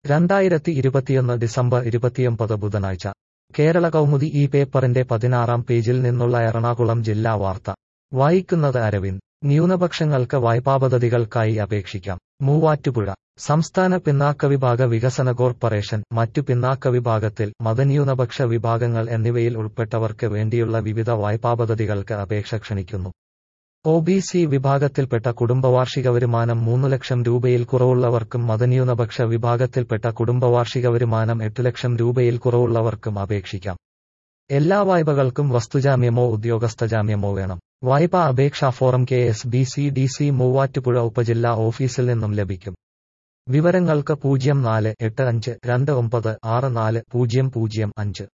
രണ്ടായിരത്തി ഇരുപത്തിയൊന്ന് ഡിസംബർ ഇരുപത്തിയൊമ്പത് ബുധനാഴ്ച കേരള കൗമുദി ഈ പേപ്പറിന്റെ പതിനാറാം പേജിൽ നിന്നുള്ള എറണാകുളം ജില്ലാ വാർത്ത വായിക്കുന്നത് അരവിന്ദ് ന്യൂനപക്ഷങ്ങൾക്ക് വായ്പാപദ്ധതികൾക്കായി അപേക്ഷിക്കാം മൂവാറ്റുപുഴ സംസ്ഥാന പിന്നാക്ക വിഭാഗ വികസന കോർപ്പറേഷൻ മറ്റു പിന്നാക്ക വിഭാഗത്തിൽ മതന്യൂനപക്ഷ വിഭാഗങ്ങൾ എന്നിവയിൽ ഉൾപ്പെട്ടവർക്ക് വേണ്ടിയുള്ള വിവിധ വായ്പാപദ്ധതികൾക്ക് അപേക്ഷ ക്ഷണിക്കുന്നു ഒ ബി സി വിഭാഗത്തിൽപ്പെട്ട കുടുംബവാർഷിക വരുമാനം മൂന്ന് ലക്ഷം രൂപയിൽ കുറവുള്ളവർക്കും മതന്യൂനപക്ഷ വിഭാഗത്തിൽപ്പെട്ട കുടുംബവാർഷിക വരുമാനം എട്ട് ലക്ഷം രൂപയിൽ കുറവുള്ളവർക്കും അപേക്ഷിക്കാം എല്ലാ വായ്പകൾക്കും വസ്തുജാമ്യമോ ഉദ്യോഗസ്ഥജാമ്യമോ വേണം വായ്പാ അപേക്ഷാ form K S B C D C Muvattupuzha ഉപജില്ലാ ഓഫീസിൽ നിന്നും ലഭിക്കും വിവരങ്ങൾക്ക് പൂജ്യം നാല് എട്ട് അഞ്ച് രണ്ട് ഒമ്പത് ആറ് നാല് പൂജ്യം പൂജ്യം അഞ്ച്